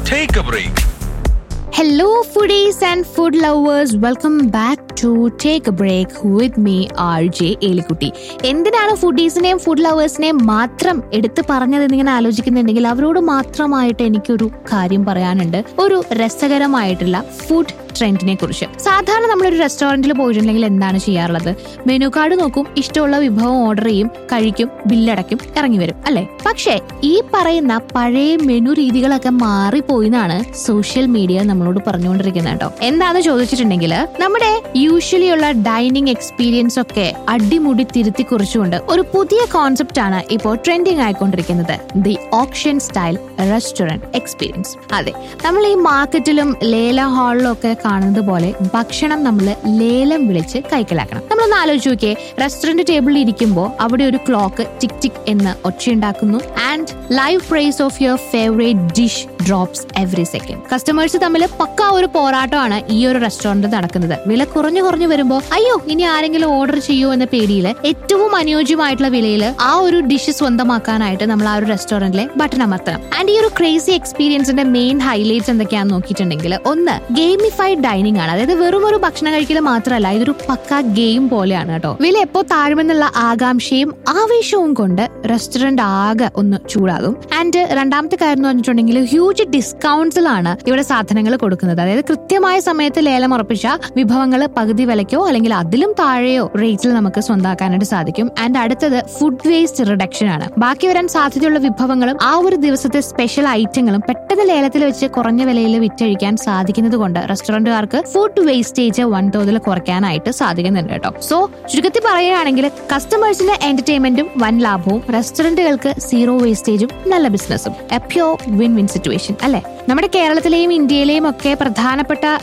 Take a break. Hello, foodies and food lovers. Welcome back to Take a Break with me, RJ Elikutty എന്തിനാണ് ഫുഡീസിനെയും food ലവേഴ്സിനെയും മാത്രം എടുത്തു പറഞ്ഞതെന്ന് ഇങ്ങനെ ആലോചിക്കുന്നുണ്ടെങ്കിൽ അവരോട് മാത്രമായിട്ട് എനിക്കൊരു കാര്യം പറയാനുണ്ട് ഒരു രസകരമായിട്ടുള്ള ഫുഡ് ട്രെൻഡിനെ കുറിച്ച് സാധാരണ നമ്മളൊരു റെസ്റ്റോറന്റിൽ പോയിട്ടുണ്ടെങ്കിൽ എന്താണ് ചെയ്യാറുള്ളത് മെനു കാർഡ് നോക്കും ഇഷ്ടമുള്ള വിഭവം ഓർഡർ ചെയ്യും കഴിക്കും ബില്ലടയ്ക്കും ഇറങ്ങി വരും അല്ലെ പക്ഷേ ഈ പറയുന്ന പഴയ മെനു രീതികളൊക്കെ മാറിപ്പോയിന്നാണ് സോഷ്യൽ മീഡിയ നമ്മളോട് പറഞ്ഞുകൊണ്ടിരിക്കുന്നത് കേട്ടോ എന്താന്ന് ചോദിച്ചിട്ടുണ്ടെങ്കിൽ നമ്മുടെ യൂഷ്വലി ഉള്ള ഡൈനിങ് എക്സ്പീരിയൻസ് ഒക്കെ അടിമുടി തിരുത്തി കുറിച്ചുകൊണ്ട് ഒരു പുതിയ കോൺസെപ്റ്റ് ആണ് ഇപ്പോൾ ട്രെൻഡിങ് ആയിക്കൊണ്ടിരിക്കുന്നത് the option style restaurant experience അതെ നമ്മൾ ഈ മാർക്കറ്റിലും ലേല ഹാളിലും ഒക്കെ കാണുന്നത് പോലെ ഭക്ഷണം നമ്മൾ ലേലം വിളിച്ച് കൈക്കലാക്കണം നമ്മളൊന്ന് ആലോചിച്ച് നോക്കിയേ റെസ്റ്റോറന്റ് ടേബിളിൽ ഇരിക്കുമ്പോൾ അവിടെ ഒരു ക്ലോക്ക് ടിക് ടിക് എന്ന് ഒച്ചയുണ്ടാക്കുന്നു and live price of your favourite dish drops every second customers തമ്മിൽ പക്ക ഒരു പോരാട്ടമാണ് ഈ ഒരു റെസ്റ്റോറന്റ് നടക്കുന്നത് വില കുറഞ്ഞു കുറഞ്ഞു വരുമ്പോൾ അയ്യോ ഇനി ആരെങ്കിലും ഓർഡർ ചെയ്യുമോ എന്ന പേടിയിൽ ഏറ്റവും അനുയോജ്യമായിട്ടുള്ള വിലയിൽ ആ ഒരു ഡിഷ് സ്വന്തമാക്കാനായിട്ട് നമ്മൾ ആ ഒരു റെസ്റ്റോറന്റിലെ ബട്ടൺ അമർത്തണം ആൻഡ് ഈ ഒരു ക്രേസി എക്സ്പീരിയൻസിന്റെ മെയിൻ ഹൈലൈറ്റ്സ് എന്തൊക്കെയാണെന്ന് നോക്കിയിട്ടുണ്ടെങ്കിൽ ഒന്ന് ഗെയിമിഫൈഡ് ഡൈനിങ് ആണ് അതായത് വെറും ഒരു ഭക്ഷണം കഴിക്കൽ മാത്രമല്ല ഇതൊരു പക്ക ഗെയിം പോലെയാണ് കേട്ടോ വില എപ്പോ താഴുമെന്നുള്ള ആകാംക്ഷയും ആവേശവും കൊണ്ട് റെസ്റ്റോറന്റ് ആകെ ഒന്ന് ചൂടാകും ആൻഡ് രണ്ടാമത്തെ കാര്യം എന്ന് പറഞ്ഞിട്ടുണ്ടെങ്കിൽ ഹ്യൂജ് ഡിസ്കൗണ്ട്സിലാണ് ഇവിടെ സാധനങ്ങൾ കൊടുക്കുന്നത് അതായത് കൃത്യമായ സമയത്ത് ലേലം ഉറപ്പിച്ച വിഭവങ്ങൾ പകുതി വിലയ്ക്കോ അല്ലെങ്കിൽ അതിലും താഴെയോ റേറ്റിൽ നമുക്ക് സ്വന്താക്കാനായിട്ട് സാധിക്കും ആൻഡ് അടുത്തത് ഫുഡ് വേസ്റ്റ് റിഡക്ഷൻ ആണ് ബാക്കി വരാൻ സാധ്യതയുള്ള വിഭവങ്ങളും ആ ഒരു ദിവസത്തെ സ്പെഷ്യൽ ഐറ്റങ്ങളും പെട്ടെന്ന് ലേലത്തിൽ വെച്ച് കുറഞ്ഞ വിലയിൽ വിറ്റഴിക്കാൻ സാധിക്കുന്നത് കൊണ്ട് റെസ്റ്റോറന്റുകാർക്ക് ഫുഡ് വേസ്റ്റേജ് വൻതോതിൽ കുറയ്ക്കാനായിട്ട് സാധിക്കുന്നുണ്ട് കേട്ടോ സോ ചുരുക്കത്തിൽ പറയുകയാണെങ്കിൽ കസ്റ്റമേഴ്സിന് എന്റർടൈൻമെന്റും വൻ ലാഭവും റെസ്റ്റോറന്റുകൾക്ക് സീറോ വേസ്റ്റേജും നല്ല ബിസിനസ്സും a pure win win situation അല്ലെ നമ്മുടെ കേരളത്തിലെയും ഇന്ത്യയിലെയും ഒക്കെ പ്രധാനപ്പെട്ട